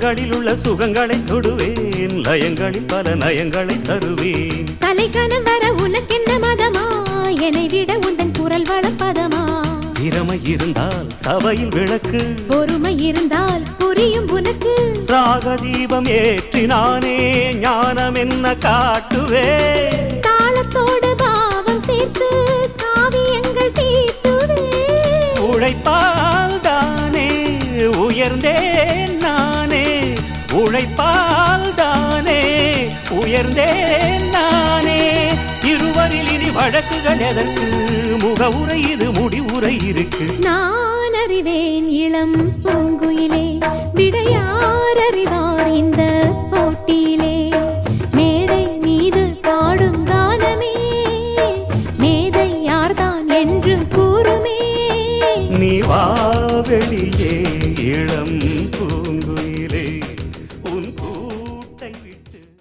சுரங்களில் உள்ள சுகங்களை தொடுவேன் லயங்களில் பல நயங்களை தருவேன் கலைக்கணம் வர உனக்கென்ன மதமா என்னை விட உந்தன் குரல் வளப்பதமா திறமை இருந்தால் சபையில் விளக்கு பொறுமை இருந்தால் புரியும் உனக்கு ராக தீபம் ஏற்றினானே ஞானம் என்ன காட்டுவேன் தாளத்தோடு பாவம் சேர்த்து காவியங்கள் தீட்டுவேன் உழைப்பால் தானே உயர்ந்தேன் நானே உழைப்பால் தானே உயர்ந்தேன் நானே இருவரில் இனி வழக்குகள் எதற்கு முகவுரை இது முடிவுரை இருக்கு நான் அறிவேன் இளம் பூங்குயிலே விடையார் அறிவார் இந்த